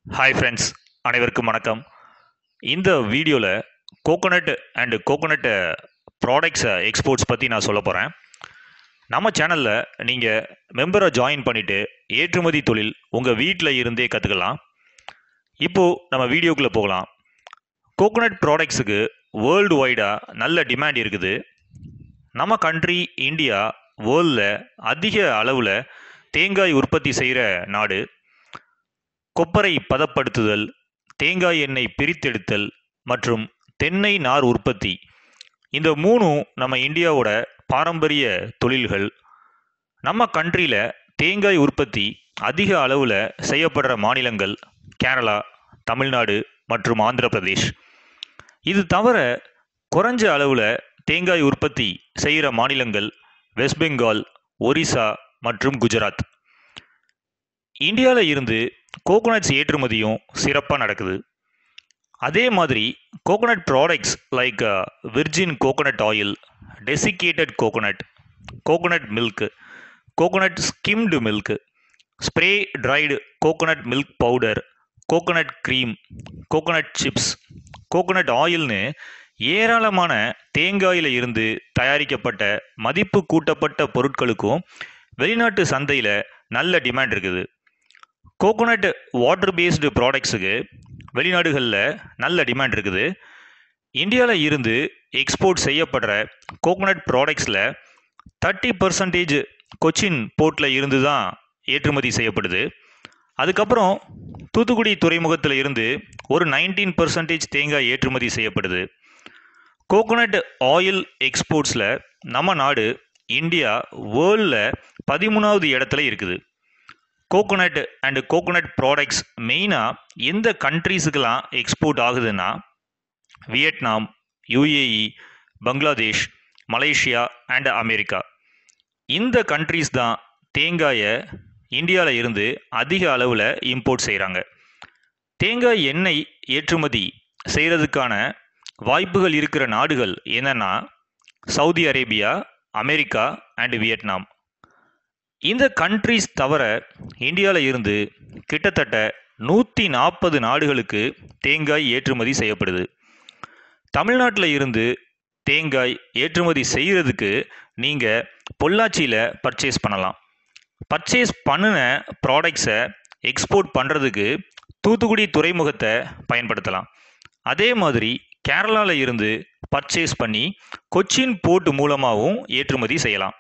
hi friends அனைவருக்கும் வணக்கம் இந்த வீடியோவில் coconut and coconut products exports பற்றி நான் சொல்ல போகிறேன் நம்ம சேனலில் நீங்கள் மெம்பரை ஜாயின் பண்ணிவிட்டு ஏற்றுமதி தொழில் உங்கள் வீட்டில் இருந்தே கற்றுக்கலாம் இப்போது நம்ம வீடியோக்குள்ளே போகலாம் கோகோனட் ப்ராடக்ட்ஸுக்கு வேர்ல்டு வைடாக நல்ல டிமாண்ட் இருக்குது நம்ம கண்ட்ரி இந்தியா வேர்ல்டில் அதிக அளவில் தேங்காய் உற்பத்தி செய்கிற நாடு கொப்பரை பதப்படுத்துதல் தேங்காய் எண்ணெய் பிரித்தெடுத்தல் மற்றும் தென்னை நார் உற்பத்தி இந்த மூணும் நம்ம இந்தியாவோட பாரம்பரிய தொழில்கள் நம்ம கண்ட்ரியில் தேங்காய் உற்பத்தி அதிக அளவில் செய்யப்படுற மாநிலங்கள் கேரளா தமிழ்நாடு மற்றும் ஆந்திர பிரதேஷ் இது தவிர குறைஞ்ச அளவில் தேங்காய் உற்பத்தி செய்கிற மாநிலங்கள் வெஸ்ட் பெங்கால் ஒரிசா மற்றும் குஜராத் இந்தியாவில் இருந்து கோகோனட்ஸ் ஏற்றுமதியும் சிறப்பாக நடக்குது அதே மாதிரி coconut products like virgin coconut oil desiccated coconut coconut milk coconut skimmed milk spray dried coconut milk powder coconut cream coconut chips coconut ஆயில்னு ஏராளமான தேங்காயில் இருந்து தயாரிக்கப்பட்ட மதிப்பு கூட்டப்பட்ட பொருட்களுக்கும் வெளிநாட்டு சந்தையில் நல்ல டிமாண்ட் இருக்குது கோகோனட் வாட்டர் பேஸ்டு ப்ராடக்ட்ஸுக்கு வெளிநாடுகளில் நல்ல டிமாண்ட் இருக்குது இந்தியாவில் இருந்து எக்ஸ்போர்ட் செய்யப்படுற கோகோனட் ப்ராடக்ட்ஸில் தேர்ட்டி பர்சன்டேஜ் கொச்சின் போர்ட்டில் இருந்து தான் ஏற்றுமதி செய்யப்படுது அதுக்கப்புறம் தூத்துக்குடி துறைமுகத்தில் இருந்து ஒரு நைன்டீன் பர்சன்டேஜ் தேங்காய் ஏற்றுமதி செய்யப்படுது கோகோனட் ஆயில் எக்ஸ்போர்ட்ஸில் நம்ம நாடு இந்தியா வேர்ல்டில் பதிமூணாவது இடத்துல இருக்குது கோகோனட் அண்டு கோகோனட் ப்ராடக்ட்ஸ் மெயினாக எந்த கண்ட்ரீஸுக்கெல்லாம் எக்ஸ்போர்ட் ஆகுதுன்னா Vietnam UAE Bangladesh Malaysia and America இந்த கண்ட்ரீஸ் தான் தேங்காயை இந்தியாவில் இருந்து அதிக அளவில் இம்போர்ட் செய்கிறாங்க தேங்காய் எண்ணெய் ஏற்றுமதி செய்கிறதுக்கான வாய்ப்புகள் இருக்கிற நாடுகள் என்னென்னா Saudi Arabia America and Vietnam இந்த கண்ட்ரீஸ் தவிர இந்தியாவில் இருந்து கிட்டத்தட்ட நூற்றி நாற்பது நாடுகளுக்கு தேங்காய் ஏற்றுமதி செய்யப்படுது தமிழ்நாட்டில் இருந்து தேங்காய் ஏற்றுமதி செய்கிறதுக்கு நீங்கள் பொள்ளாச்சியில் பர்ச்சேஸ் பண்ணலாம் பர்ச்சேஸ் பண்ணின ப்ராடக்ட்ஸை எக்ஸ்போர்ட் பண்ணுறதுக்கு தூத்துக்குடி துறைமுகத்தை பயன்படுத்தலாம் அதே மாதிரி கேரளாவில் இருந்து பர்ச்சேஸ் பண்ணி கொச்சின் போர்ட் மூலமாகவும் ஏற்றுமதி செய்யலாம்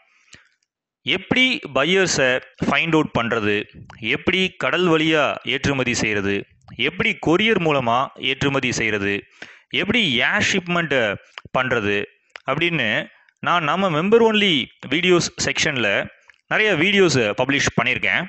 எப்படி பையர்ஸை ஃபைண்ட் அவுட் பண்ணுறது எப்படி கடல் வழியாக ஏற்றுமதி செய்கிறது எப்படி கொரியர் மூலமாக ஏற்றுமதி செய்கிறது எப்படி ஏர் ஷிப்மெண்ட்டை பண்ணுறது அப்படின்னு நான் நம்ம மெம்பர் ஒன்லி வீடியோஸ் செக்ஷனில் நிறைய வீடியோஸ் பப்ளிஷ் பண்ணியிருக்கேன்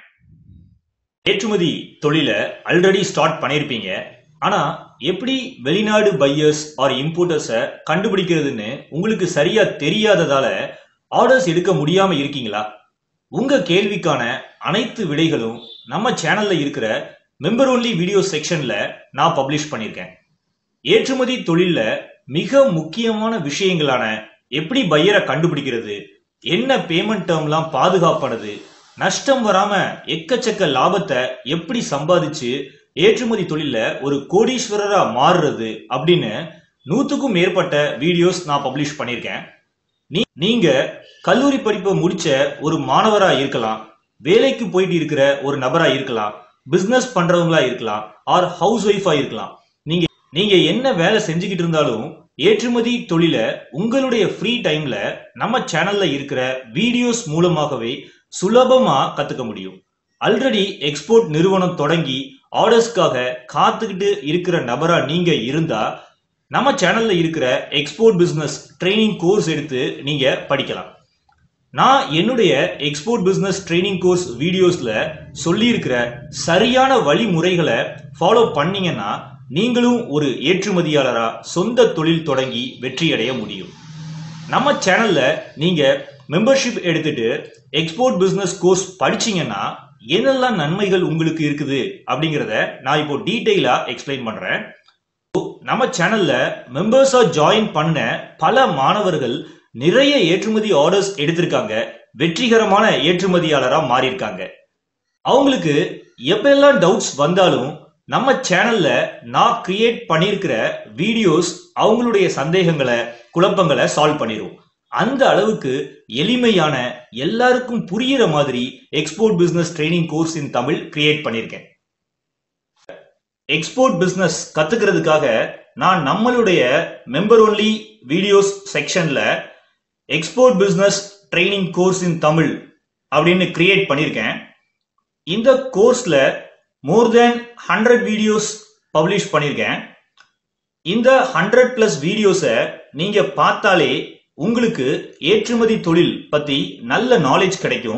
ஏற்றுமதி தொழிலை ஆல்ரெடி ஸ்டார்ட் பண்ணியிருப்பீங்க ஆனால் எப்படி வெளிநாடு பையர்ஸ் ஆர் இம்போர்ட்டர்ஸை கண்டுபிடிக்கிறதுன்னு உங்களுக்கு சரியாக தெரியாததால் ஆர்டர்ஸ் எடுக்க முடியாமல் இருக்கீங்களா உங்கள் கேள்விக்கான அனைத்து விடைகளும் நம்ம சேனலில் இருக்கிற மெம்பர் ஒன்லி வீடியோ செக்ஷனில் நான் பப்ளிஷ் பண்ணியிருக்கேன் ஏற்றுமதி தொழிலில் மிக முக்கியமான விஷயங்களான எப்படி பையரை கண்டுபிடிக்கிறது என்ன பேமெண்ட் டேர்ம்லாம் பாதுகாப்பானது நஷ்டம் வராம எக்கச்சக்க லாபத்தை எப்படி சம்பாதிச்சு ஏற்றுமதி தொழில ஒரு கோடீஸ்வரரா மாறுறது அப்படின்னு நூத்துக்கும் மேற்பட்ட வீடியோஸ் நான் பப்ளிஷ் பண்ணியிருக்கேன் நீ நீங்க கல்லூரி படிப்பை முடிச்ச ஒரு மாணவரா இருக்கலாம் வேலைக்கு போயிட்டு இருக்கிற ஒரு நபரா இருக்கலாம் பிசினஸ் பண்றவங்களா இருக்கலாம் ஆர் ஹவுஸ் ஒய்ஃபா இருக்கலாம் நீங்க நீங்க என்ன வேலை செஞ்சுக்கிட்டு இருந்தாலும் ஏற்றுமதி தொழில உங்களுடைய ஃப்ரீ டைம்ல நம்ம சேனல்ல இருக்கிற வீடியோஸ் மூலமாகவே சுலபமா கத்துக்க முடியும் ஆல்ரெடி எக்ஸ்போர்ட் நிறுவனம் தொடங்கி ஆர்டர்ஸ்க்காக காத்துக்கிட்டு இருக்கிற நபரா நீங்க இருந்தா நம்ம சேனல்ல இருக்கிற எக்ஸ்போர்ட் பிசினஸ் ட்ரைனிங் கோர்ஸ் எடுத்து நீங்க படிக்கலாம் நான் என்னுடைய எக்ஸ்போர்ட் பிசினஸ் ட்ரைனிங் கோர்ஸ் வீடியோஸ்ல சொல்லியிருக்கிற சரியான வழிமுறைகளை ஃபாலோ பண்ணீங்கன்னா நீங்களும் ஒரு ஏற்றுமதியாளரா சொந்த தொழில் தொடங்கி வெற்றி அடைய முடியும் நம்ம சேனல்ல நீங்க மெம்பர்ஷிப் எடுத்துட்டு எக்ஸ்போர்ட் பிசினஸ் கோர்ஸ் படிச்சீங்கன்னா என்னெல்லாம் நன்மைகள் உங்களுக்கு இருக்குது அப்படிங்கிறத நான் இப்போ டீட்டெயிலா எக்ஸ்பிளைன் பண்றேன் நம்ம சேனல்ல மெம்பர்ஸா ஜாயின் பண்ண பல மாணவர்கள் நிறைய ஏற்றுமதி ஆர்டர்ஸ் எடுத்திருக்காங்க வெற்றிகரமான ஏற்றுமதியாளரா மாறியிருக்காங்க அவங்களுக்கு எப்பெல்லாம் டவுட்ஸ் வந்தாலும் நம்ம சேனல்ல நான் கிரியேட் பண்ணியிருக்கிற வீடியோஸ் அவங்களுடைய சந்தேகங்களை குழப்பங்களை சால்வ் பண்ணிரும் அந்த அளவுக்கு எளிமையான எல்லாருக்கும் புரியிற மாதிரி export business training course in Tamil create பண்ணியிருக்கேன் எக்ஸ்போர்ட் பிசினஸ் கத்துக்கிறதுக்காக நான் நம்மளுடைய மெம்பர் ஒன்லி வீடியோஸ் செக்ஷன்ல export business training course in Tamil அப்படின்னு கிரியேட் பண்ணியிருக்கேன் இந்த கோர்ஸ்ல more then hundred videos publish பண்ணியிருக்கேன் இந்த ஹண்ட்ரட் பிளஸ் வீடியோஸை நீங்க பார்த்தாலே உங்களுக்கு ஏற்றுமதி தொழில் பத்தி நல்ல நாலேஜ் கிடைக்கும்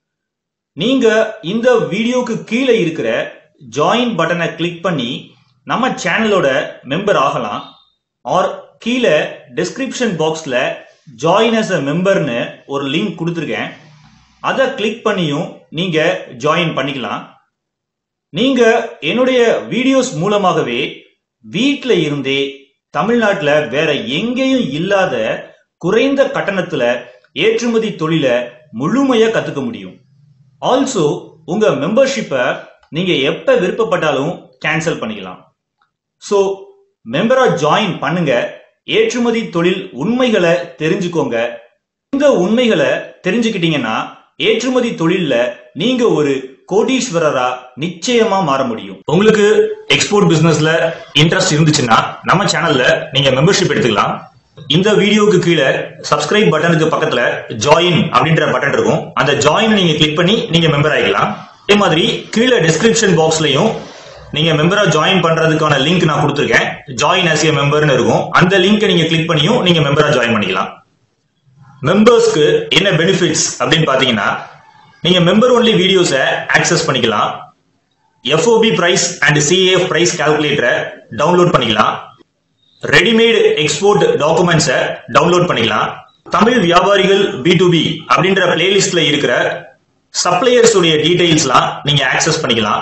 நீங்க இந்த வீடியோக்கு கீழே இருக்கிற ஜாயின் பட்டனை கிளிக் பண்ணி நம்ம சேனலோட மெம்பர் ஆகலாம் ஆர் கீழே டிஸ்கிரிப்ஷன் பாக்ஸ்ல ஜாயின் அஸ் அ மெம்பர்னு ஒரு லிங்க் கொடுத்துருக்கேன் அதை கிளிக் பண்ணியும் நீங்க ஜாயின் பண்ணிக்கலாம் நீங்க என்னுடைய வீடியோஸ் மூலமாகவே வீட்டில் இருந்தே தமிழ்நாட்டில் வேற எங்கேயும் இல்லாத குறைந்த கட்டணத்துல ஏற்றுமதி தொழிலை முழுமையா கத்துக்க முடியும் ஆல்சோ உங்க மெம்பர்ஷிப்பை நீங்க எப்ப விருப்பப்பட்டாலும் கேன்சல் பண்ணிக்கலாம் ஸோ மெம்பரா ஜாயின் பண்ணுங்க ஏற்றுமதி தொழில் உண்மைகளை தெரிஞ்சுக்கோங்க இந்த உண்மைகளை தெரிஞ்சுக்கிட்டீங்கன்னா ஏற்றுமதி தொழில்ல நீங்க ஒரு கோடீஸ்வரரா நிச்சயமா மாற முடியும் உங்களுக்கு எக்ஸ்போர்ட் பிசினஸ்ல இன்ட்ரெஸ்ட் இருந்துச்சுன்னா நம்ம சேனல்ல நீங்க மெம்பர்ஷிப் எடுத்துக்கலாம் இந்த வீடியோவுக்கு கீழே சப்ஸ்கிரைப் பட்டனுக்கு பக்கத்துல ஜாயின் அப்படின்ற பட்டன் இருக்கும் அந்த ஜாயின் நீங்க கிளிக் பண்ணி நீங்க மெம்பர் ஆகிக்கலாம் அதே மாதிரி கீழே டிஸ்கிரிப்ஷன் பாக்ஸ்லயும் நீங்க மெம்பரா ஜாயின் பண்றதுக்கான லிங்க் நான் கொடுத்துருக்கேன் ஜாயின் ஆஸ் ஏ மெம்பர்னு இருக்கும் அந்த லிங்க் நீங்க கிளிக் பண்ணியும் நீங்க மெம்பரா ஜாயின் பண்ணிக்கலாம் மெம்பர்ஸ்க்கு என்ன பெனிஃபிட்ஸ் அப்படின்னு பாத்தீங்கன்னா நீங்க மெம்பர் ஒன்லி வீடியோஸை ஆக்சஸ் பண்ணிக்கலாம் FOB price and CAF price கால்குலேட்டரை டவுன்லோட் பண்ணிக்கலாம் ரெடிமேட் எக்ஸ்போர்ட் டாக்குமெண்ட்ஸை டவுன்லோட் பண்ணிக்கலாம் தமிழ் வியாபாரிகள் பி டு பி அப்படின்ற பிளேலிஸ்ட்ல இருக்கிற சப்ளையர்ஸ் உடைய டீடைல்ஸ்லாம் நீங்க ஆக்சஸ் பண்ணிக்கலாம்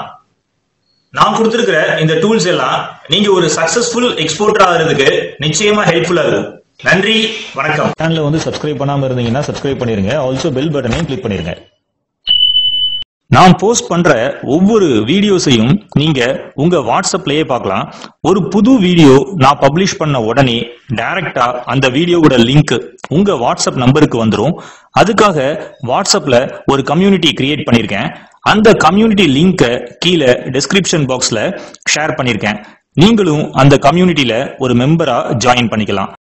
நான் கொடுத்திருக்கிற இந்த டூல்ஸ் எல்லாம் நீங்க ஒரு சக்சஸ்ஃபுல் எக்ஸ்போர்ட்டர் ஆகிறதுக்கு நிச்சயமா ஹெல்ப்ஃபுல்லா இருக்கும் நன்றி வணக்கம் சேனலை வந்து சப்ஸ்கிரைப் பண்ணாம இருந்தீங்கன்னா சப்ஸ்கிரைப் பண்ணிருங்க ஆல்சோ பெல் பட்டனையும் கிளிக் பண்ணிருங்க நான் போஸ்ட் பண்ற ஒவ்வொரு வீடியோஸையும் நீங்க உங்க வாட்ஸ்அப்லயே பார்க்கலாம் ஒரு புது வீடியோ நான் பப்ளிஷ் பண்ண உடனே டைரக்டா அந்த வீடியோவோட லிங்க் உங்க வாட்ஸ்அப் நம்பருக்கு வந்துடும் அதுக்காக வாட்ஸ்அப்ல ஒரு கம்யூனிட்டி கிரியேட் பண்ணிருக்கேன் அந்த கம்யூனிட்டி லிங்கை கீழே டிஸ்கிரிப்ஷன் பாக்ஸ்ல ஷேர் பண்ணிருக்கேன் நீங்களும் அந்த கம்யூனிட்டியில ஒரு மெம்பரா ஜாயின் பண்ணிக்கலாம்